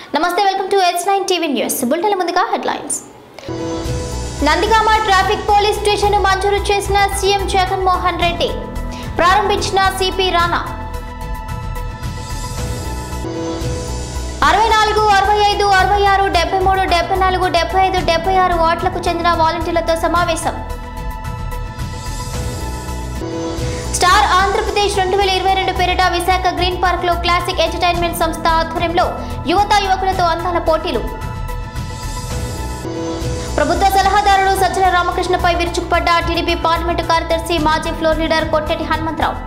నమస్తే welcome to S nine TV news bulletin ముందుగా headlines Nandigama traffic police station మంజూరు చేసిన సీఎం జగన్మోహన్ రెడ్డి ప్రారంభించిన సిపి రాణా అరవై నాలుగు అరవై ఐదు అరవై ఆరు డెబ్బై మూడు డెబ్బై నాలుగు డెబ్బై ఐదు డెబ్బై ఆరు వార్డులకు చెందిన వాలంటీర్లతో సమావేశం స్టార్ ఆంధ్రప్రదేశ్ రెండు వేల ఇరవై రెండు పేరిట విశాఖ గ్రీన్ పార్క్ లో క్లాసిక్ ఎంటర్టైన్మెంట్ సంస్థ ఆధ్వర్యంలో యువత యువకులతో అందాల పోటీలు ప్రభుత్వ సలహాదారుడు సజ్జల రామకృష్ణపై విరుచుకుపడ్డ టీడీపీ పార్లమెంటు కార్యదర్శి మాజీ ఫ్లోర్ లీడర్ కొట్టెటి హనుమంతరావు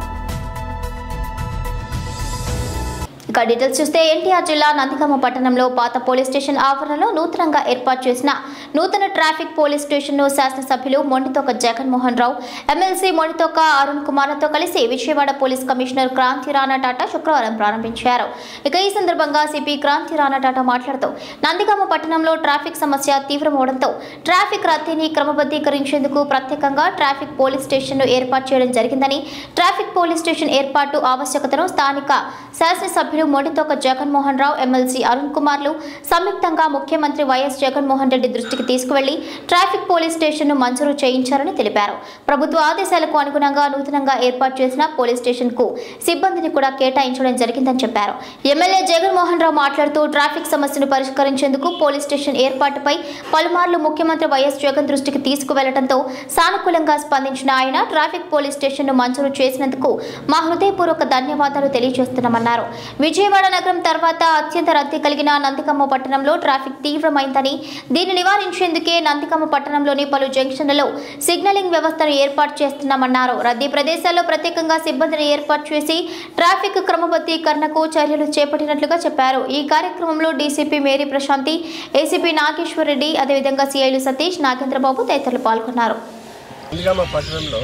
ఇక డీటెయిల్స్ చూస్తే ఎన్టీఆర్ జిల్లా నందిగామ పట్టణంలో పాత పోలీస్ స్టేషన్ ఆవరణలో నూతనంగా ఏర్పాటు చేసిన నూతన ట్రాఫిక్ పోలీస్ స్టేషన్ను శాసనసభ్యులు మొండితోక జగన్మోహన్ రావు ఎమ్మెల్సీ మొండితోక అరుణ్ కుమార్లతో కలిసి విజయవాడ పోలీస్ కమిషనర్ క్రాంతి రాణా టాటా శుక్రవారం ప్రారంభించారు ఇక ఈ సందర్భంగా సిపి క్రాంతి రాణా టాటా మాట్లాడుతూ నందిగామ పట్టణంలో ట్రాఫిక్ సమస్య తీవ్రమవడంతో ట్రాఫిక్ రద్దీని క్రమబద్ధీకరించేందుకు ప్రత్యేకంగా ట్రాఫిక్ పోలీస్ స్టేషన్ను ఏర్పాటు చేయడం జరిగిందని ట్రాఫిక్ పోలీస్ స్టేషన్ ఏర్పాటు ఆవశ్యకతను స్థానిక శాసనసభ్యులు మొండితోక జగన్మోహన్ రావు ఎమ్మెల్సీ అరుణ్ కుమార్లు సంయుక్తంగా ముఖ్యమంత్రి వైఎస్ జగన్మోహన్ రెడ్డి దృష్టికి తీసుకువెళ్లి ట్రాఫిక్ పోలీస్ స్టేషన్ను మంజూరు చేయించారని తెలిపారు ప్రభుత్వ ఆదేశాలకు అనుగుణంగా నూతనంగా ఏర్పాటు చేసిన పోలీస్ స్టేషన్ కు సిబ్బందిని కూడా కేటాయించడం జరిగిందని చెప్పారు ఎమ్మెల్యే జగన్మోహన్ రావు మాట్లాడుతూ ట్రాఫిక్ సమస్యను పరిష్కరించేందుకు పోలీస్ స్టేషన్ ఏర్పాటుపై పలుమార్లు ముఖ్యమంత్రి వైఎస్ జగన్ దృష్టికి తీసుకువెళ్లడంతో సానుకూలంగా స్పందించిన ఆయన ట్రాఫిక్ పోలీస్ స్టేషన్ను మంజూరు చేసినందుకు మా హృదయపూర్వక ధన్యవాదాలు తెలియజేస్తున్నామన్నారు విజయవాడ నగరం తర్వాత అత్యంత రద్దీ కలిగిన నందికమ్మ పట్టణంలో ట్రాఫిక్ తీవ్రమైందని దీన్ని నివారించేందుకే నందికమ్మ పట్టణంలోని పలు జంక్షన్లలో సిగ్నలింగ్ వ్యవస్థను ఏర్పాటు చేస్తున్నామన్నారు రద్దీ ప్రదేశాల్లో ప్రత్యేకంగా సిబ్బందిని ఏర్పాటు చేసి ట్రాఫిక్ క్రమబద్ధీకరణకు చర్యలు చేపట్టినట్లుగా చెప్పారు ఈ కార్యక్రమంలో DCP Mary Prashanthi ACP Nageswar Reddy అదేవిధంగా సిఐలు సతీష్ నాగేంద్రబాబు తదితరులు పాల్గొన్నారు నందిగామ పట్టణంలో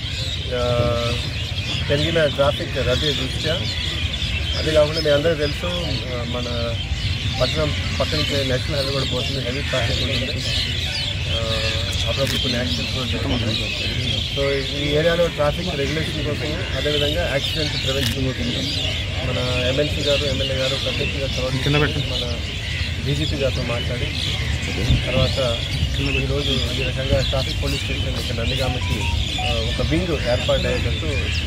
ఆ, పెరిగిన ట్రాఫిక్ రద్దీ దృష్ట్యా అది కాకుండా మీ అందరికీ తెలుసు ఆ, మన పట్టణం పక్క నుంచి నేషనల్ హైవే కూడా పోతుంది హెవీ ట్రాఫిక్ ఉంటుంది ఆ, అప్పుడప్పుడు కొన్ని యాక్సిడెంట్స్ కూడా జరుగుతున్నాయి సో ఈ ఏరియాలో ట్రాఫిక్ రెగ్యులేషన్ కోసం అదేవిధంగా యాక్సిడెంట్ ప్రివెన్షన్ కోసం మన ఎమ్మెల్సీ గారు ఎమ్మెల్యే గారు ప్రత్యేకంగా చొరవ మన డీజీపీ గారితో మాట్లాడి తర్వాత ఈరోజు ఈ రకంగా ట్రాఫిక్ పోలీస్ స్టేషన్ ఇక్కడ నందిగామకి ఆ, ఒక వింగ్ ఏర్పాటు అయ్యేటట్టు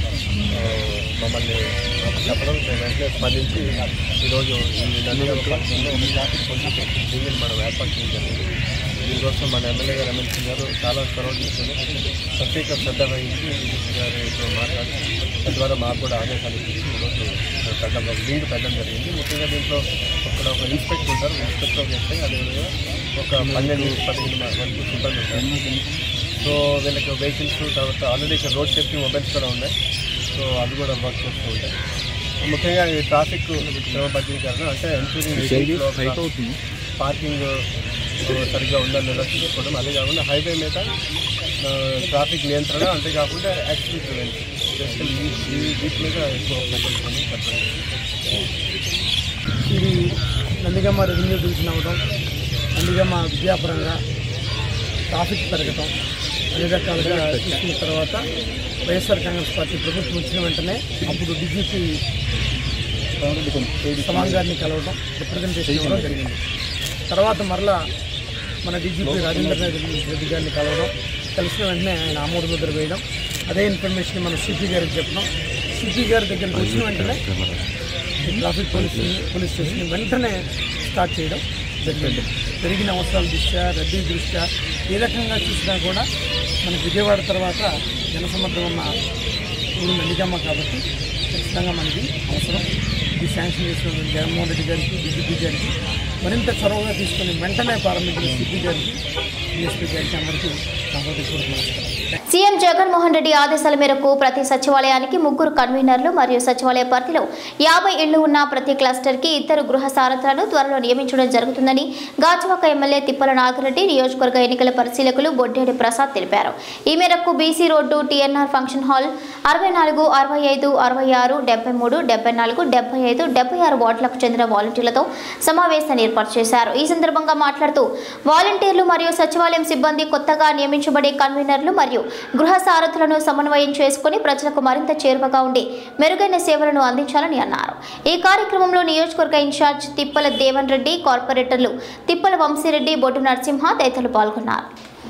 ఆ, మమ్మల్ని చెప్పడం మేము వెంటనే స్పందించి ఈరోజు ఈ నందిగామ పట్టణంలో ఒక ట్రాఫిక్ పోలీస్ స్టేషన్ వింగ్ని మనం ఏర్పాటు చేయడం జరిగింది దీనికోసం మన ఎమ్మెల్యే గారు ఎమ్మెల్సీ గారు చాలా చొరవ తీసుకుని ప్రత్యేక శ్రద్ధ వహించి డీజీపీ గారితో మాట్లాడి తద్వారా మాకు కూడా ఆదేశాలు ఇచ్చి ఈరోజు పెట్టడం వింగ్ పెట్టడం జరిగింది ముఖ్యంగా దీంట్లో ఇక్కడ ఒక ఇన్స్పెక్టర్ ఉంటారు ఇన్స్పెక్టర్ ఒక ఎస్ఐ అదేవిధంగా ఒక పన్నెండు పదిహేను వరకు సిబ్బంది ఉంటారు సో వీళ్ళకి వెహికల్స్ తర్వాత ఆల్రెడీ ఇక్కడ రోడ్ సేఫ్టీ మొబైల్స్ కూడా ఉన్నాయి సో అవి కూడా వర్క్ చేస్తూ ఉంటాయి ముఖ్యంగా ఈ ట్రాఫిక్ క్రమబద్ధీకరణ అంటే ఎంపీరింగ్ పార్కింగ్ సరిగ్గా ఉందని నిర్వహించుకోవడం అదే కాకుండా హైవే మీద ఆ, ట్రాఫిక్ నియంత్రణ అంతేకాకుండా యాక్సిడెంట్ ప్రివెన్షన్ బేసికల్ ఈ ఈ వీటి మీద ఎక్కువ ఫోకస్ అని చెప్పండి ఇది నందిగమ్మ రెవెన్యూ డివిజన్ అవ్వడం నందిగమ్మ విద్యాపరంగా ట్రాఫిక్ పెరగటం అన్ని రకాలుగా చూసిన తర్వాత వైఎస్ఆర్ కాంగ్రెస్ పార్టీ ప్రభుత్వం వచ్చిన వెంటనే అప్పుడు డీజీపీ సమాన్ గారిని కలవడం రిప్రజెంటేషన్ ఇవ్వడం జరిగింది తర్వాత మరలా మన డీజీపీ రాజేంద్ర రెడ్డి గారిని కలవడం కలిసిన వెంటనే ఆయన ఆమోద ముద్ర వేయడం అదే ఇన్ఫర్మేషన్ మన సిపి గారికి చెప్పడం సిపి గారి దగ్గరికి వచ్చిన వెంటనే ఈ ట్రాఫిక్ పోలీస్ పోలీస్ స్టేషన్ వెంటనే స్టార్ట్ చేయడం జరిగింది పెరిగిన అవసరాల దృష్ట్యా రద్దీ దృష్ట్యా ఏ రకంగా చూసినా కూడా మనకి విజయవాడ తర్వాత జనసమ్మతం ఉన్న ఊరు నందిగమ్మ కాబట్టి ఖచ్చితంగా మనకి అవసరం ఈ శాంక్షన్ చేసిన జగన్మోహన్ రెడ్డి గారికి డీజీపీ గారికి మరింత చొరవగా తీసుకొని వెంటనే ప్రారంభించిన సిపి గారికి డిఎస్పీ గారికి అందరికీ నా హృదయపూర్వక నమస్కారం సీఎం జగన్మోహన్ రెడ్డి ఆదేశాల మేరకు ప్రతి సచివాలయానికి ముగ్గురు కన్వీనర్లు మరియు సచివాలయ పరిధిలో యాభై ఇళ్లు ఉన్న ప్రతి క్లస్టర్ కి ఇద్దరు గృహ సారథులను త్వరలో నియమించడం జరుగుతుందని గాజువాక ఎమ్మెల్యే తిప్పల నాగిరెడ్డి నియోజకవర్గ ఎన్నికల పరిశీలకులు బొడ్డేడి ప్రసాద్ తెలిపారు ఈ మేరకు BC road TNR function hall అరవై నాలుగు అరవై ఐదు అరవై ఆరు డెబ్బై మూడు డెబ్బై నాలుగు డెబ్బై ఐదు డెబ్బై ఆరు వార్డులకు చెందిన వాలంటీర్లతో సమావేశాన్ని ఏర్పాటు చేశారు ఈ సందర్భంగా మాట్లాడుతూ వాలంటీర్లు మరియు సచివాలయం సిబ్బంది కొత్తగా నియమించబడే కన్వీనర్లు మరియు గృహ సారథులను సమన్వయం చేసుకుని ప్రజలకు మరింత చేరువగా ఉండి మెరుగైన సేవలను అందించాలని అన్నారు ఈ కార్యక్రమంలో నియోజకవర్గ ఇన్ఛార్జ్ తిప్పల దేవన్ రెడ్డి కార్పొరేటర్లు తిప్పల వంశీరెడ్డి బొడ్డు నరసింహ తదితరులు పాల్గొన్నారు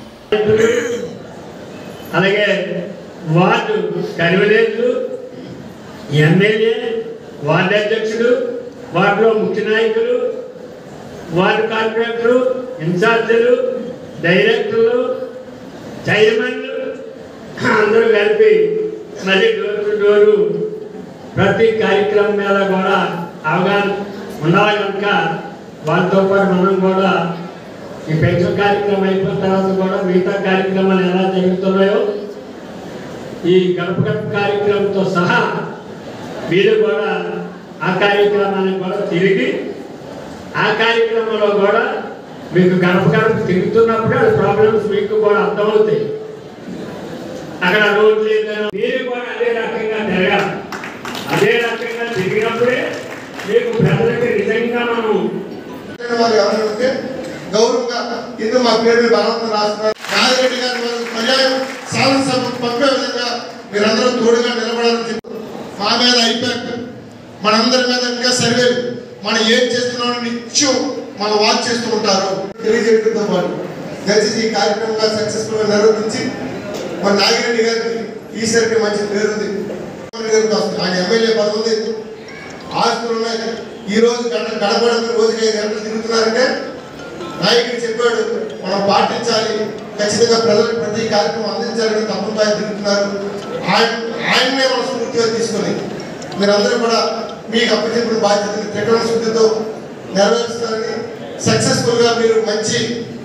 అలాగే వార్డు కన్వీనర్లు ఎమ్మెల్యే వార్డు అధ్యక్షుడు వార్డులో ముఖ్య నాయకులు వార్డు కార్పొరేటర్లు ఇన్ఛార్జీలు డైరెక్టర్లు చైర్మన్లు అందరూ కలిపి మరి డోర్ టు డోరు ప్రతి కార్యక్రమం మీద కూడా అవగాహన ఉండాలి కనుక వాళ్ళతో పాటు మనం కూడా ఈ పెన్షన్ కార్యక్రమం అయిపోయిన తర్వాత కూడా మిగతా కార్యక్రమాలు ఎలా జరుగుతున్నాయో ఈ గడప గడప కార్యక్రమంతో సహా మీరు కూడా ఆ కార్యక్రమాన్ని కూడా తిరిగి ఆ కార్యక్రమంలో కూడా మీకు గడప గడప తిరుగుతున్నప్పుడే ఆ ప్రాబ్లమ్స్ మీకు కూడా అర్థమవుతాయి అక్కడ రోడ్లు ఏదైనా మీరు కూడా అదే రకంగా తిరగాలి అదే రకంగా తిరిగినప్పుడే మీకు ప్రజలకి నిజంగా మనం వారు ఎవరైనా ఉంటే గౌరవంగా ఇది మా పేరు మీద బలవంతం రాస్తున్నారు నాగిరెడ్డి గారు మనకు పర్యాయం శాసనసభ పంపే విధంగా మీరందరూ తోడుగా నిలబడాలని చెప్పి మా మీద అయిపోయాక మనందరి మీద ఇంకా సర్వేలు మనం ఏం చేస్తున్నామో నిత్యం మన వాచ్ చేస్తూ ఉంటారు తెలియజేయడంతో పాటు దయచేసి ఈ కార్యక్రమంగా సక్సెస్ఫుల్ గా నిర్వహించి మన నాగిరెడ్డి గారికి ఈసారికి మంచి పేరుంది ఆయన ఎమ్మెల్యే పదవి ఉంది ఆస్తులు ఉన్నాయి ఈ రోజు గంట గడపడానికి రోజుకి ఐదు గంటలు తిరుగుతున్నారంటే నాయకుడు చెప్పాడు మనం పాటించాలి ఖచ్చితంగా ప్రజలకు ప్రతి కార్యక్రమం అందించాలని తప్పనిసరి ఆయన తిరుగుతున్నారు ఆయన ఆయన్నే మనం స్ఫూర్తిగా తీసుకొని మీరందరూ కూడా మీకు అప్పచెప్పిన బాధ్యతని త్రికరణ శుద్ధితో నెరవేరుస్తారని సక్సెస్ఫుల్గా మీరు మంచి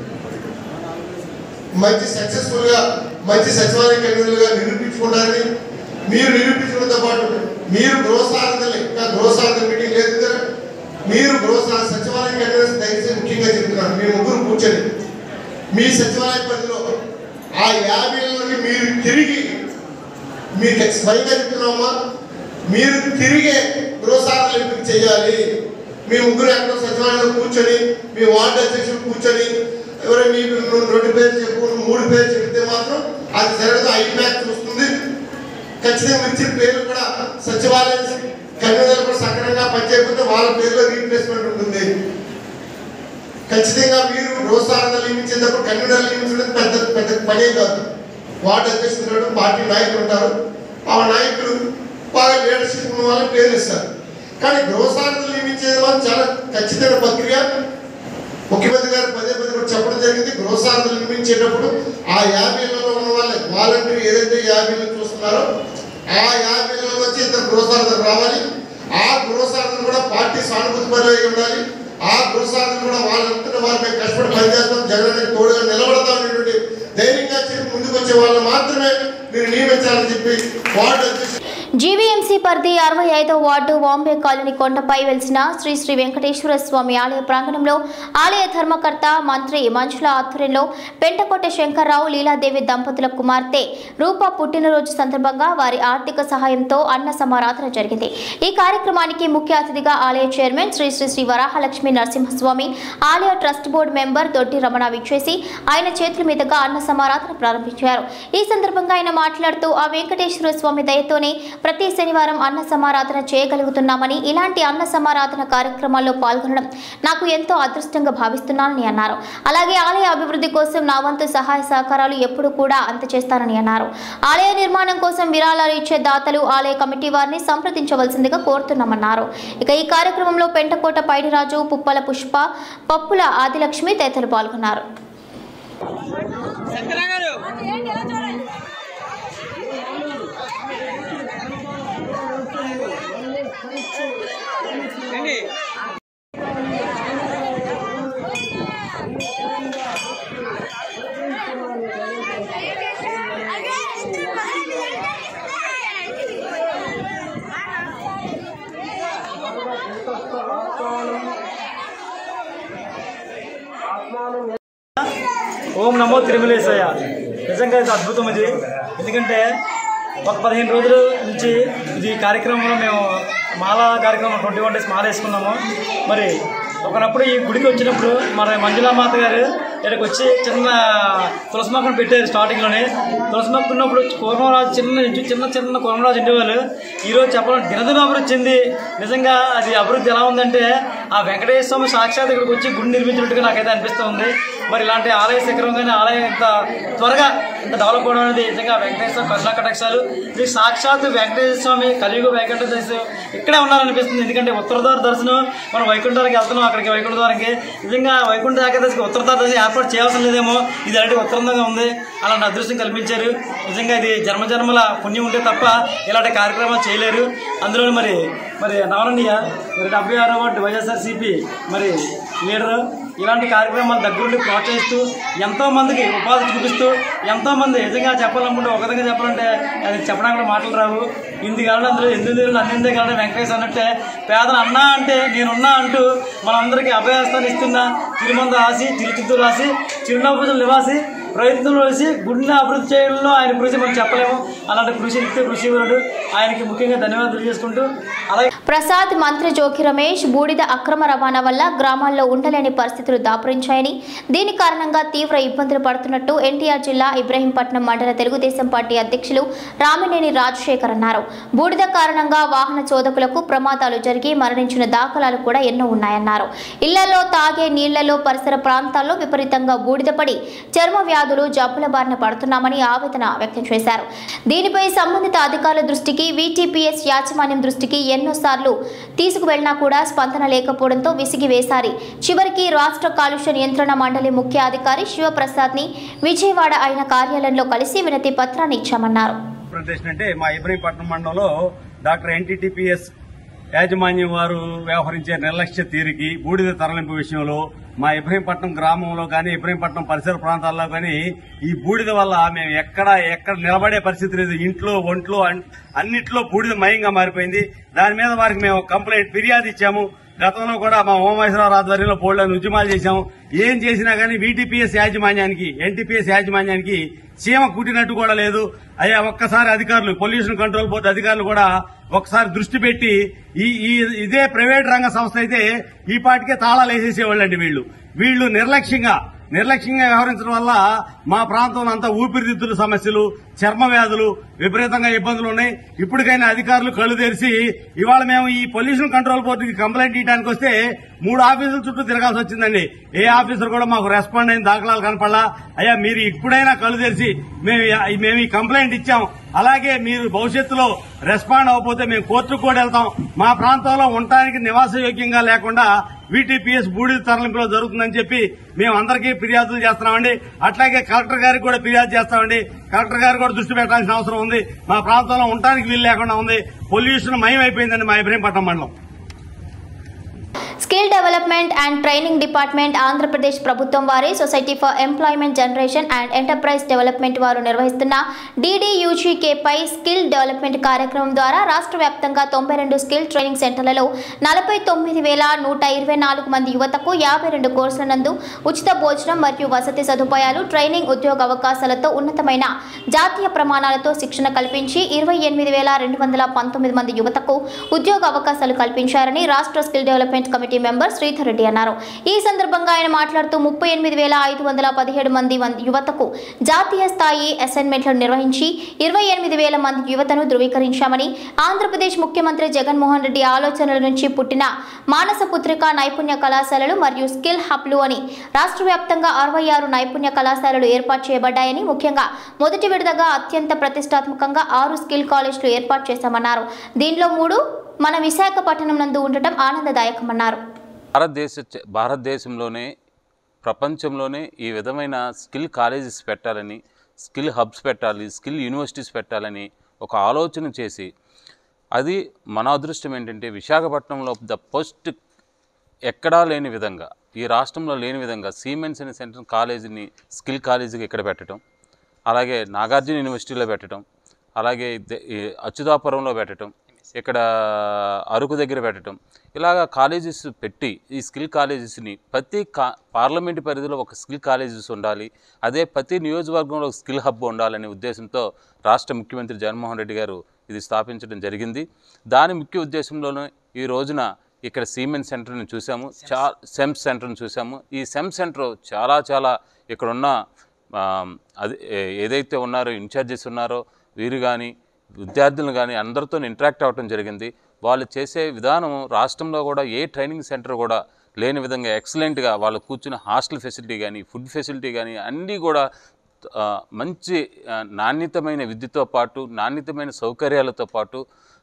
మంచి సక్సెస్ఫుల్ గా మంచి సచివాలయ కన్వీనర్లుగా నిరూపించుకుంటారని మీరు నిరూపించడంతో పాటు మీరు గృహసారథులు ఇంకా గృహసారథ మీటింగ్ లేదు కదా మీరు గృహసార సచివాలయ కన్వీనర్స్ దయచేసి ముఖ్యంగా చెప్తున్నాను మీ ముగ్గురు కూర్చొని మీ సచివాలయ పరిధిలో ఆ యాభైలకి మీరు తిరిగి మీకు స్వయంగా చెప్తున్నామా మీరు తిరిగే గృహసారథులు ఎంపిక చేయాలి మీ ముగ్గురు ఎక్కడో సచివాలయంలో కూర్చొని మీ వార్డు అధ్యక్షులు కూర్చొని ఎవరో మీకు నువ్వు రెండు పేర్లు చెప్పు నువ్వు మూడు పేర్లు చెప్తే మాత్రం అది జరగదు ఐ మ్యాచ్ చూస్తుంది ఖచ్చితంగా మీరు ఇచ్చిన పేర్లు కూడా సచివాలయం కన్వీనర్ కూడా సక్రమంగా పనిచేయకపోతే వాళ్ళ పేర్లో రీప్లేస్మెంట్ ఉంటుంది ఖచ్చితంగా మీరు రోజుసారణ నియమించేటప్పుడు కన్వీనర్ నియమించడం పెద్ద పెద్ద పనే కాదు వార్డు అధ్యక్షుడు ఉంటాడు, పార్టీ నాయకులు ఉంటారు ఆ నాయకులు బాగా లీడర్షిప్ ఉన్న వాళ్ళని పేర్లు ఇస్తారు కానీ గృహసారథులు నియమించేది మాత్రం చాలా ఖచ్చితమైన ప్రక్రియ ముఖ్యమంత్రి గారు పదే పదే కూడా చెప్పడం జరిగింది గృహసారథులు నిర్మించేటప్పుడు ఆ యాభైలలో ఉన్న వాళ్ళ వాలంటీర్ ఏదైతే యాభైలో చూస్తున్నారో ఆ యాభైలో వచ్చి ఇద్దరు గృహసారథులు రావాలి ఆ గృహసారథులు కూడా పార్టీ సానుభూతి పరులై ఉండాలి ఆ గృహసారథులు కూడా వాళ్ళంతటా వారి మీద కష్టపడి పనిచేస్తాం జగన్ తోడుగా నిలబడతాం అనేటువంటి ధైర్యంగా చెప్పి ముందుకు వచ్చే వాళ్ళు మాత్రమే మీరు నియమించాలని చెప్పి వార్డు అధ్యక్షులు జీవీఎంసీ పరిధి అరవై ఐదో వార్డు వాంబే కాలనీ కొండపై వెలిసిన శ్రీ శ్రీ వెంకటేశ్వర స్వామి ఆలయ ప్రాంగణంలో ఆలయ ధర్మకర్త మంత్రి మంజుల ఆధ్వర్యంలో పెంటకోట శంకర్రావు లీలాదేవి దంపతుల కుమార్తె రూప పుట్టినరోజు సందర్భంగా వారి ఆర్థిక సహాయంతో అన్న సమారాధన జరిగింది ఈ కార్యక్రమానికి ముఖ్య అతిథిగా ఆలయ చైర్మన్ శ్రీ శ్రీ శ్రీ వరాహలక్ష్మి నరసింహస్వామి ఆలయ ట్రస్ట్ బోర్డు మెంబర్ దొడ్డి రమణ విచ్చేసి ఆయన చేతుల మీదుగా అన్న సమారాధన ప్రారంభించారు ఈ సందర్భంగా ఆయన మాట్లాడుతూ ఆ వెంకటేశ్వర స్వామి దయతోనే ప్రతి శనివారం అన్న సమారాధన చేయగలుగుతున్నామని ఇలాంటి అన్న సమారాధన కార్యక్రమాల్లో పాల్గొనడం నాకు ఎంతో అదృష్టంగా భావిస్తున్నానని అన్నారు అలాగే ఆలయ అభివృద్ధి కోసం నా వంతు సహాయ సహకారాలు ఎప్పుడు కూడా అందచేస్తానని అన్నారు ఆలయ నిర్మాణం కోసం విరాళాలు ఇచ్చే దాతలు ఆలయ కమిటీ వారిని సంప్రదించవలసిందిగా కోరుతున్నామన్నారు ఇక ఈ కార్యక్రమంలో పెంటకోట పైడిరాజు పుప్పల పుష్ప పప్పుల ఆదిలక్ష్మి తదితరులు పాల్గొన్నారు ఓం నమో తిరుమలేశయ్య నిజంగా ఇది అద్భుతం ఇది ఎందుకంటే ఒక పదిహేను రోజుల నుంచి ఇది కార్యక్రమంలో మేము మాల కార్యక్రమం ట్వంటీ వన్ డేస్ మాల వేసుకున్నాము మరి ఒకనప్పుడు ఈ గుడికి వచ్చినప్పుడు మన మంజులా మాత గారు ఇక్కడికి వచ్చి చిన్న తులసి మొక్కను పెట్టారు స్టార్టింగ్లోనే తులసి మొక్క ఉన్నప్పుడు కూర్మరాజు చిన్న నుంచి చిన్న చిన్న కూర్మరాజు ఉండేవాళ్ళు ఈరోజు చెప్పాలంటే దినదిన అభివృద్ధి చెంది నిజంగా అది అభివృద్ధి ఎలా ఉందంటే ఆ వెంకటేశ్వర స్వామి సాక్షాత్ ఇక్కడికి వచ్చి గుడి నిర్మించినట్టుగా నాకైతే అనిపిస్తుంది మరి ఇలాంటి ఆలయ శిఖరం కానీ ఆలయం ఇంత త్వరగా ఇంత డెవలప్ అవడం అనేది నిజంగా వెంకటేశ్వర కరుణా కటాక్షాలు ఇది సాక్షాత్ వెంకటేశ్వర స్వామి కలియుగ వెంకటేశ్వర ఇక్కడే ఉన్నారనిపిస్తుంది ఎందుకంటే ఉత్తరద్వార దర్శనం మనం వైకుంఠానికి వెళ్తున్నాం అక్కడికి వైకుంఠ ద్వారానికి నిజంగా వైకుంఠ ఏకాదశికి ఉత్తరద్వార దర్శనం ఏర్పాటు చేయాల్సిన లేదేమో ఇది అలాంటి ఉత్తరంగా ఉంది అలాంటి అదృష్టం కల్పించారు నిజంగా ఇది జన్మ జన్మల పుణ్యం ఉంటే తప్ప ఇలాంటి కార్యక్రమాలు చేయలేరు అందులో మరి మరి నవరణీయ మరి డెబ్బై ఆరో వార్డు వైఎస్ఆర్సీపీ మరి లీడరు ఇలాంటి కార్యక్రమాలు దగ్గరుండి ప్రోత్సహిస్తూ ఎంతో మందికి ఉపాధి చూపిస్తూ ఎంతో మంది నిజంగా చెప్పాలనుకుంటే ఒక విధంగా చెప్పాలంటే అది చెప్పడానికి కూడా మాటలు రావు ఇంది కాలం అందులో ఎందుకు నీళ్ళు అందిందే కాలం వెంకటేశ్వర అన్నట్టే పేదలు అన్నా అంటే నేనున్నా అంటూ మనందరికీ అభయస్థాన్ని ఇస్తున్న తిరుమంద రాసి తిరుచిత్తూరు రాసి చిరునవ్వు నివాసి ప్రయత్నంలో వేసి గుడిని అభివృద్ధి చేయడంలో ఆయన కృషి మనం చెప్పలేము అలాంటి కృషి నిత్య కృషివరుడు ఆయనకి ముఖ్యంగా ధన్యవాదాలు తెలియజేసుకుంటూ అలాగే ప్రసాద్ మంత్రి జోకి రమేష్ బూడిద అక్రమ రవాణా వల్ల గ్రామాల్లో ఉండలేని పరిస్థితులు దాపురించాయని దీని కారణంగా తీవ్ర ఇబ్బందులు పడుతున్నట్టు ఎన్టీఆర్ జిల్లా ఇబ్రహీంపట్నం మండల తెలుగుదేశం పార్టీ అధ్యక్షులు రామినేని రాజశేఖర్ అన్నారు బూడిద కారణంగా వాహన చోదకులకు ప్రమాదాలు జరిగి మరణించిన దాఖలాలు కూడా ఎన్నో ఉన్నాయన్నారు ఇళ్లలో తాగే నీళ్లలో పరిసర ప్రాంతాల్లో విపరీతంగా బూడిదపడి చర్మ వ్యాధులు జబ్బుల బారిన పడుతున్నామని ఆవేదన వ్యక్తం చేశారు దీనిపై సంబంధిత అధికారుల దృష్టికి వీటీపీఎస్ యాజమాన్యం దృష్టికి ఎన్నోసార్లు తీసుకువెళ్లినా కూడా స్పందన లేకపోవడంతో విసిగి వేశారి చివరికి రాష్ట్ర కాలుష్య నియంత్రణ మండలి ముఖ్య అధికారి శివప్రసాద్ ని విజయవాడ ఆయన కార్యాలయంలో కలిసి వినతి పత్రాన్ని ఇచ్చామన్నారు ప్రదేశ్ అంటే మా ఇబ్రహీంపట్నం మండలంలో డాక్టర్ ఎన్టీటీపీఎస్ యాజమాన్యం వారు వ్యవహరించే నిర్లక్ష్య తీరుకి బూడిద తరలింపు విషయంలో మా ఇబ్రహీంపట్నం గ్రామంలో కానీ ఇబ్రహీంపట్నం పరిసర ప్రాంతాల్లో కానీ ఈ బూడిద వల్ల మేము ఎక్కడ ఎక్కడ నిలబడే పరిస్థితి లేదు ఇంట్లో ఒంట్లో అన్- అన్నిట్లో బూడిద మయంగా మారిపోయింది దాని మీద వారికి మేము కంప్లైంట్ ఫిర్యాదు ఇచ్చాము గతంలో కూడా మా ఓమేశ్వరరావు ఆధ్వర్యంలో పోల్డని ఉద్యమాలు చేశాం ఏం చేసినా కానీ వీటీపీఎస్ యాజమాన్యానికి ఎన్టీపీఎస్ యాజమాన్యానికి చీమ కుట్టినట్టు కూడా లేదు అయ్యా ఒక్కసారి అధికారులు పొల్యూషన్ కంట్రోల్ బోర్డు అధికారులు కూడా ఒకసారి దృష్టి పెట్టి ఈ ఈ ఇదే ప్రైవేట్ రంగ సంస్థ అయితే ఈ పాటికే తాళాలు వేసేసేవాళ్ళండి వీళ్ళు వీళ్ళు నిర్లక్ష్యంగా నిర్లక్ష్యంగా వ్యవహరించడం వల్ల మా ప్రాంతంలో అంతా ఊపిరితిత్తుల సమస్యలు చర్మ వ్యాధులు విపరీతంగా ఇబ్బందులు ఉన్నాయి ఇప్పటికైనా అధికారులు కళ్ళు తెరిచి ఇవాళ మేము ఈ పొల్యూషన్ కంట్రోల్ బోర్డుకి కంప్లైంట్ ఇవ్వడానికి వస్తే మూడు ఆఫీసుల చుట్టూ తిరగాల్సి వచ్చిందండి ఏ ఆఫీసర్ కూడా మాకు రెస్పాండ్ అయిన దాఖలాలు కనపడలా అయ్యా మీరు ఇప్పుడైనా కళ్ళు తెరిచి మేము మేము ఈ కంప్లైంట్ ఇచ్చాం అలాగే మీరు భవిష్యత్తులో రెస్పాండ్ అవ్వకపోతే మేము కోర్టుకు కూడా వెళ్తాం మా ప్రాంతంలో ఉండటానికి నివాసయోగ్యంగా లేకుండా వీటీపీఎస్ బూడిద తరలింపులో జరుగుతుందని చెప్పి మేము అందరికీ ఫిర్యాదులు చేస్తున్నామండి అట్లాగే కలెక్టర్ గారికి కూడా ఫిర్యాదు చేస్తామండి కలెక్టర్ గారు కూడా దృష్టి పెట్టాల్సిన అవసరం ఉంది మా ప్రాంతంలో ఉండటానికి వీలు లేకుండా ఉంది పొల్యూషన్ మయం అయిపోయిందండి మా ఇబ్రహీంపట్నం మండలం skill development and training department Andhra Pradesh ప్రభుత్వం వారి society for employment generation and enterprise development వారు నిర్వహిస్తున్న డీడీయూజీకేపై స్కిల్ డెవలప్మెంట్ కార్యక్రమం ద్వారా రాష్ట్ర వ్యాప్తంగా తొంభై రెండు స్కిల్ ట్రైనింగ్ సెంటర్లలో నలభై తొమ్మిది వేల నూట ఇరవై నాలుగు మంది యువతకు యాభై రెండు కోర్సుల నందు ఉచిత భోజనం మరియు వసతి సదుపాయాలు ట్రైనింగ్ ఉద్యోగ అవకాశాలతో ఉన్నతమైన జాతీయ ప్రమాణాలతో శిక్షణ కల్పించి ఇరవై ఎనిమిది వేల రెండు వందల పంతొమ్మిది మంది యువతకు ఉద్యోగ అవకాశాలు కల్పించారని రాష్ట్ర skill development committee member Sridhar Reddy అన్నారు ఈ సందర్భంగా ఆయన మాట్లాడుతూ ముప్పై ఎనిమిది వేల ఐదు వందల పదిహేడు మంది మంది యువతకు జాతీయ స్థాయి అసైన్మెంట్లను నిర్వహించి ఇరవై ఎనిమిది వేల మంది యువతను ధృవీకరించామని ఆంధ్రప్రదేశ్ ముఖ్యమంత్రి జగన్మోహన్ రెడ్డి ఆలోచనల నుంచి పుట్టిన మానస పుత్రిక నైపుణ్య కళాశాలలు మరియు స్కిల్ హబ్లు అని రాష్ట్ర వ్యాప్తంగా అరవై ఆరు నైపుణ్య కళాశాలలు ఏర్పాటు చేయబడ్డాయని ముఖ్యంగా మొదటి విడతగా అత్యంత ప్రతిష్టాత్మకంగా ఆరు స్కిల్ కాలేజీలు ఏర్పాటు చేశామన్నారు దీనిలో మూడు మన విశాఖపట్నం నందు ఉండటం ఆనందదాయకమన్నారు భారతదేశ భారతదేశంలోనే ప్రపంచంలోనే ఈ విధమైన స్కిల్ కాలేజెస్ పెట్టాలని స్కిల్ హబ్స్ పెట్టాలి స్కిల్ యూనివర్సిటీస్ పెట్టాలని ఒక ఆలోచన చేసి అది మన అదృష్టం ఏంటంటే విశాఖపట్నంలో ద ఫస్ట్ ఎక్కడా లేని విధంగా ఈ రాష్ట్రంలో లేని విధంగా సీమెన్స్ అనే సెంటర్ కాలేజీని స్కిల్ కాలేజీకి ఇక్కడ పెట్టడం అలాగే నాగార్జున యూనివర్సిటీలో పెట్టడం అలాగే ద- ఈ అచ్యుతాపురంలో పెట్టడం ఇక్కడ అరకు దగ్గర పెట్టడం ఇలాగా కాలేజెస్ పెట్టి ఈ స్కిల్ కాలేజెస్ని ప్రతి కా పార్లమెంటు పరిధిలో ఒక స్కిల్ కాలేజెస్ ఉండాలి అదే ప్రతి నియోజకవర్గంలో ఒక స్కిల్ హబ్ ఉండాలనే ఉద్దేశంతో రాష్ట్ర ముఖ్యమంత్రి జగన్మోహన్ రెడ్డి గారు ఇది స్థాపించడం జరిగింది దాని ముఖ్య ఉద్దేశంలోనే ఈ రోజున ఇక్కడ సీమెన్ సెంటర్ని చూసాము చా సెమ్ సెంటర్ని చూసాము ఈ సెమ్ సెంటర్ చాలా చాలా ఇక్కడున్న ఆ, అది ఏ- ఏదైతే ఉన్నారో ఇన్ఛార్జెస్ ఉన్నారో వీరు కానీ విద్యార్థులు కానీ అందరితో ఇంటరాక్ట్ అవ్వటం జరిగింది వాళ్ళు చేసే విధానం రాష్ట్రంలో కూడా ఏ ట్రైనింగ్ సెంటర్ కూడా లేని విధంగా ఎక్సలెంట్గా వాళ్ళు కూర్చున్న హాస్టల్ ఫెసిలిటీ కానీ ఫుడ్ ఫెసిలిటీ కానీ అన్నీ కూడా ఆ, మంచి ఆ, నాణ్యతమైన విద్యతో పాటు నాణ్యతమైన సౌకర్యాలతో పాటు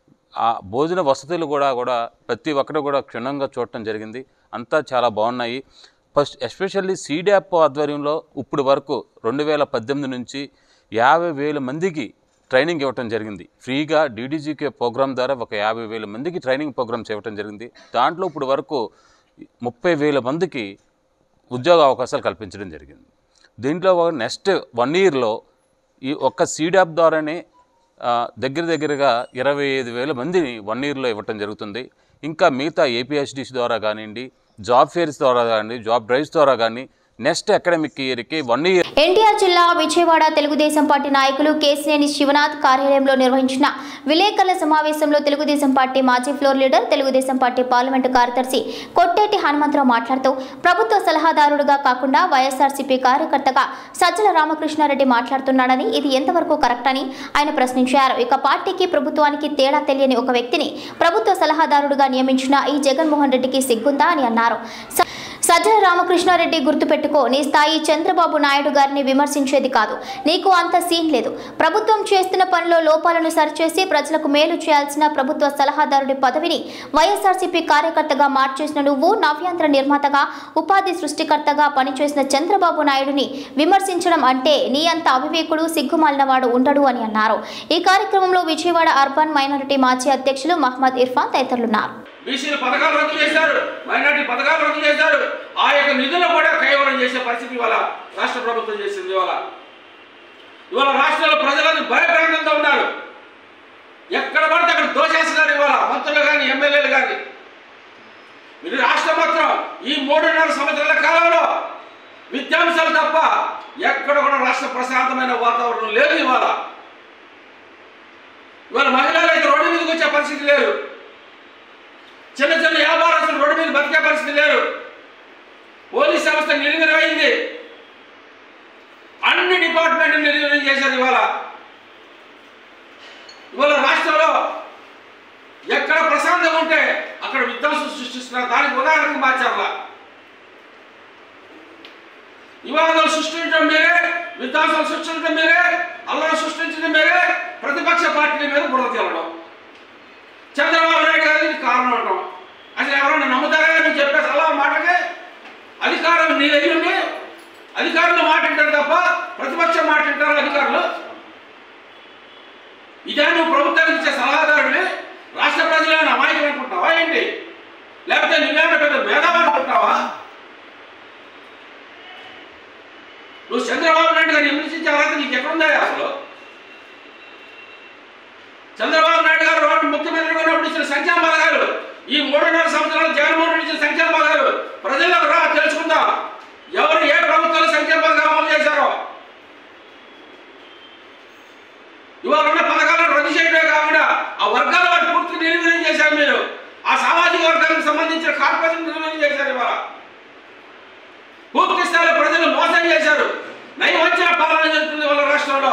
ఆ భోజన వసతులు కూడా కూడా ప్రతి ఒక్కరు కూడా క్షుణ్ణంగా చూడటం జరిగింది అంతా చాలా బాగున్నాయి ఫస్ట్ ఎస్పెషల్లీ సీడాప్ ఆధ్వర్యంలో ఇప్పుడు వరకు రెండు వేల పద్దెనిమిది నుంచి యాభై వేల మందికి ట్రైనింగ్ ఇవ్వటం జరిగింది ఫ్రీగా డీడీజీకే ప్రోగ్రామ్ ద్వారా ఒక యాభై వేల మందికి ట్రైనింగ్ ప్రోగ్రామ్స్ ఇవ్వటం జరిగింది దాంట్లో ఇప్పుడు వరకు ముప్పై వేల మందికి ఉద్యోగ అవకాశాలు కల్పించడం జరిగింది దీంట్లో నెక్స్ట్ వన్ ఇయర్లో ఈ ఒక్క సీడాప్ ద్వారానే ఆ, దగ్గర దగ్గరగా ఇరవై ఐదు వేల మందిని వన్ ఇయర్లో ఇవ్వటం జరుగుతుంది ఇంకా మిగతా ఏపీఎస్డిసి ద్వారా కానివ్వండి జాబ్ ఫేర్స్ ద్వారా కానివ్వండి జాబ్ డ్రైవ్స్ ద్వారా కానీ నెక్స్ట్ అకాడమిక్ ఇయర్కి వన్ ఇయర్ ఎన్టీఆర్ జిల్లా విజయవాడ తెలుగుదేశం పార్టీ నాయకులు కేసినేని శివనాథ్ కార్యాలయంలో నిర్వహించిన విలేకరుల సమావేశంలో తెలుగుదేశం పార్టీ మాజీ floor leader Telugu Desam party parliament కార్యదర్శి కొట్టేటి హనుమంతరావు మాట్లాడుతూ ప్రభుత్వ సలహాదారుడుగా కాకుండా వైఎస్ఆర్సీపీ కార్యకర్తగా సజ్జల రామకృష్ణారెడ్డి మాట్లాడుతున్నాడని ఇది ఎంతవరకు కరెక్ట్ అని ఆయన ప్రశ్నించారు ఇక పార్టీకి ప్రభుత్వానికి తేడా తెలియని ఒక వ్యక్తిని ప్రభుత్వ సలహాదారుడుగా నియమించిన ఈ జగన్మోహన్ రెడ్డికి సిగ్గుందా అని అన్నారు స- సజ్జల రామకృష్ణారెడ్డి గుర్తుపెట్టుకో నీ స్థాయి చంద్రబాబు నాయుడు గారిని విమర్శించేది కాదు నీకు అంత సీన్ లేదు ప్రభుత్వం చేస్తున్న పనిలో లోపాలను సరిచేసి ప్రజలకు మేలు చేయాల్సిన ప్రభుత్వ సలహాదారుడి పదవిని వైఎస్ఆర్సీపీ కార్యకర్తగా మార్చేసిన నువ్వు నవ్యాంధ్ర నిర్మాతగా ఉపాధి సృష్టికర్తగా పనిచేసిన చంద్రబాబు నాయుడుని విమర్శించడం అంటే నీ అంత అవివేకుడు సిగ్గుమాలినవాడు ఉండడు అని అన్నారు ఈ కార్యక్రమంలో విజయవాడ అర్బన్ మైనారిటీ మాజీ అధ్యక్షులు మహమ్మద్ ఇర్ఫాన్ తదితరులున్నారు బీసీల పథకాలు రద్దు చేశారు మైనార్టీ పథకాలు రద్దు చేశారు ఆ యొక్క నిధులను కూడా కైవరం చేసే పరిస్థితి ఇవాళ రాష్ట్ర ప్రభుత్వం చేసింది ఇవాళ ఇవాళ రాష్ట్రంలో ప్రజలందరూ భయభ్రాంతంతో ఉన్నారు ఎక్కడ పడితే అక్కడ దోషేస్తున్నారు ఇవాళ మంత్రులు కానీ ఎమ్మెల్యేలు కానీ మీరు రాష్ట్రం మాత్రం ఈ మూడున్నర సంవత్సరాల కాలంలో విద్యాంశాలు తప్ప ఎక్కడ కూడా రాష్ట్ర ప్రశాంతమైన వాతావరణం లేదు ఇవాళ ఇవాళ మహిళలు అయితే రోడ్డు మీదకి వచ్చే పరిస్థితి లేదు చిన్న చిన్న వ్యాపారస్తులు రోడ్డు మీద బతికే పరిస్థితి లేరు పోలీస్ వ్యవస్థ నిర్వీర్యమైంది అన్ని డిపార్ట్మెంట్ నిర్వీర్యం చేశారు ఇవాళ ఇవాళ రాష్ట్రంలో ఎక్కడ ప్రశాంతంగా ఉంటే అక్కడ విధ్వంసం సృష్టిస్తున్నారు దానికి ఉదాహరణకు మార్చారా వివాదాలు సృష్టించడం మీరే విధ్వంసం సృష్టించడం మీరే అల్లరి సృష్టించడం మీరే ప్రతిపక్ష పార్టీల మీద బురద తెలడం చంద్రబాబు నాయుడు గారు ఇది కారణం అంటాం అసలు ఎవరైనా నమ్ముతారా నువ్వు చెప్పే సలహా మాటకి అధికారం నీ దగ్గర ఉంది అధికారులు మాట వింటారు తప్ప ప్రతిపక్షం మాట వింటారు అధికారులు ఇదే నువ్వు ప్రభుత్వానికి ఇచ్చే సలహాదారుడిని రాష్ట్ర ప్రజలను అమాయకం అనుకుంటున్నావా ఏంటి లేకపోతే నువ్వేమైనా పెద్ద మేధావి అనుకుంటున్నావా నువ్వు చంద్రబాబు నాయుడు గారిని విమర్శించే అర్హత నీకు ఎక్కడుందా అసలు చంద్రబాబు నాయుడు గారు రోడ్డు ముఖ్యమంత్రిగా ఉన్నప్పుడు ఇచ్చిన సంక్షేమ పథకాలు ఈ మూడున్నర సంవత్సరాలు జగన్మోహన్ రెడ్డి ఇచ్చిన సంక్షేమ పథకాలు ప్రజలకు రా తెలుసుకుందాం ఎవరు ఏ ప్రభుత్వాలు సంక్షేమ పథకాలు అమలు చేశారో ఇవాళ ఉన్న పథకాలను రద్దు చేయడమే కాకుండా ఆ వర్గాల వారు పూర్తిగా నిర్వీర్యం చేశారు మీరు ఆ సామాజిక వర్గాలకు సంబంధించిన కార్పొరేషన్ నిర్వీర్యం చేశారు ఇవాళ పూర్తి స్థాయిలో ప్రజలు మోసం చేశారు నైవంచన పాలన జరుగుతుంది వాళ్ళ రాష్ట్రంలో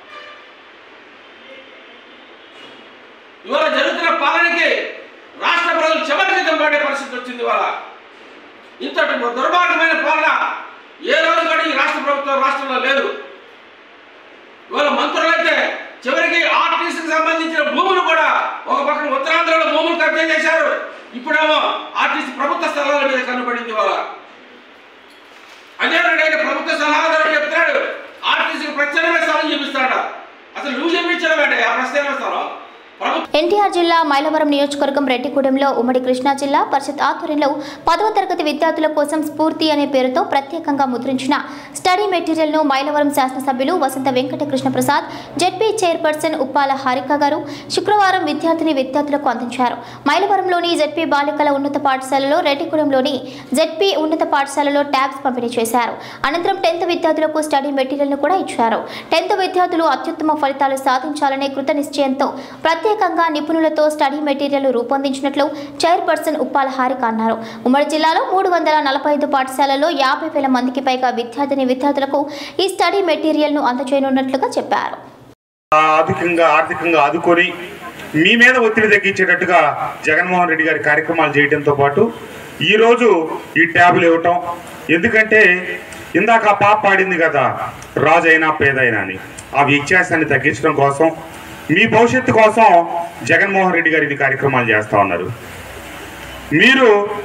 ఇవాళ జరుగుతున్న పాలనకి రాష్ట్ర ప్రజలు చెమటకితం పడే పరిస్థితి వచ్చింది ఇవాళ ఇంతటి దుర్మార్గమైన పాలన ఏ రోజు కూడా ఈ రాష్ట్ర ప్రభుత్వం రాష్ట్రంలో లేదు ఇవాళ మంత్రులైతే చివరికి ఆర్టీసీకి సంబంధించిన భూములు కూడా ఒక పక్కన ఉత్తరాంధ్రలో భూములు కబ్జా చేశారు ఇప్పుడేమో ఆర్టీసీ ప్రభుత్వ స్థలాల మీద కనబడింది ఇవాళ అదే ఆయన ప్రభుత్వ సలహాదారుడు చెప్తున్నాడు ఆర్టీసీకి ప్రత్యేకమైన స్థలం చూపిస్తాడ అసలు నువ్వు చూపించడం ఆ ప్రత్యేకమైన స్థలం ప్రభుత్వ ఎన్టీఆర్ జిల్లా మైలవరం నియోజకవర్గం రెడ్డిగూడెంలో ఉమ్మడి కృష్ణా జిల్లా పరిషత్ ఆధ్వర్యంలో పదవ తరగతి విద్యార్థుల కోసం స్ఫూర్తి అనే పేరుతో ప్రత్యేకంగా ముద్రించిన స్టడీ మెటీరియల్ను మైలవరం శాసనసభ్యులు వసంత వెంకట కృష్ణప్రసాద్ జెడ్పీ చైర్పర్సన్ ఉప్పాల హారిక గారు శుక్రవారం విద్యార్థిని విద్యార్థులకు అందించారు మైలవరంలోని జెడ్పీ బాలికల ఉన్నత పాఠశాలలో రెడ్డిగూడెంలోని జెడ్పీ ఉన్నత పాఠశాలలో ట్యాబ్స్ పంపిణీ చేశారు అనంతరం టెన్త్ విద్యార్థులకు స్టడీ మెటీరియల్ను కూడా ఇచ్చారు టెన్త్ విద్యార్థులు అత్యుత్తమ ఫలితాలు సాధించాలనే కృత నిశ్చయంతో ప్రత్యేక ప్రత్యేకంగా నిపుణులతో స్టడీ మెటీరియల్ రూపొందించినట్లు చైర్పర్సన్ ఉప్పాల హారిక అన్నారు ఉమ్మడి జిల్లాలో మూడు వందల నలభై ఐదు పాఠశాలల్లో యాభై వేల మందికి పైగా విద్యార్థిని విద్యార్థులకు ఈ స్టడీ మెటీరియల్ను అందజేయనున్నట్లుగా చెప్పారు ఆర్థికంగా ఆర్థికంగా ఆదుకొని మీ మీద ఒత్తిడి తగ్గించేటట్టుగా జగన్మోహన్ రెడ్డి గారి కార్యక్రమాలు చేయడంతో పాటు ఈరోజు ఈ ట్యాబులు ఇవ్వటం ఎందుకంటే ఇందాక ఆ పాప పాడింది కదా రాజు అయినా పేదైనా అని ఆ వ్యత్యాసాన్ని తగ్గించడం కోసం మీ భవిష్యత్తు కోసం జగన్మోహన్ రెడ్డి గారు ఇది కార్యక్రమాలు చేస్తా ఉన్నారు మీరు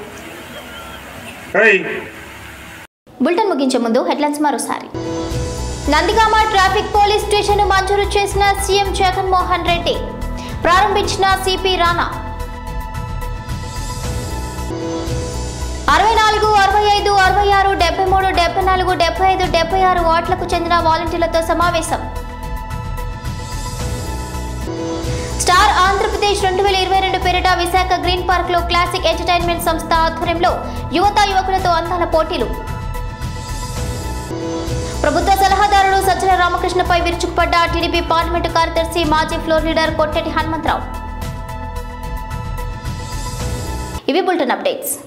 ఏయ్, బులెటిన్ ముగించే ముందు హెడ్లైన్స్ మరోసారి నందిగామ ట్రాఫిక్ పోలీస్ స్టేషన్ మంజూరు చేసిన సీఎం జగన్మోహన్ రెడ్డి ప్రారంభించిన సిపి రాణా అరవై నాలుగు అరవై ఐదు అరవై ఆరు డెబ్బై మూడు డెబ్బై నాలుగు డెబ్బై ఐదు డెబ్బై ఆరు వార్డులకు చెందిన వాలంటీర్లతో సమావేశం స్టార్ ఆంధ్రప్రదేశ్ రెండు వేల ఇరవై రెండు పేరిట విశాఖ గ్రీన్ పార్క్ లో క్లాసిక్ ఎంటర్టైన్మెంట్ సంస్థ ఆధ్వర్యంలో యువత యువకులతో అందాల పోటీలు ప్రభుత్వ సలహాదారుడు సజ్జల రామకృష్ణపై విరుచుకుపడ్డ టీడీపీ పార్లమెంటు కార్యదర్శి మాజీ ఫ్లోర్ లీడర్ కొట్టెటి హనుమంతరావు ఇవి బులెటిన్ అప్డేట్స్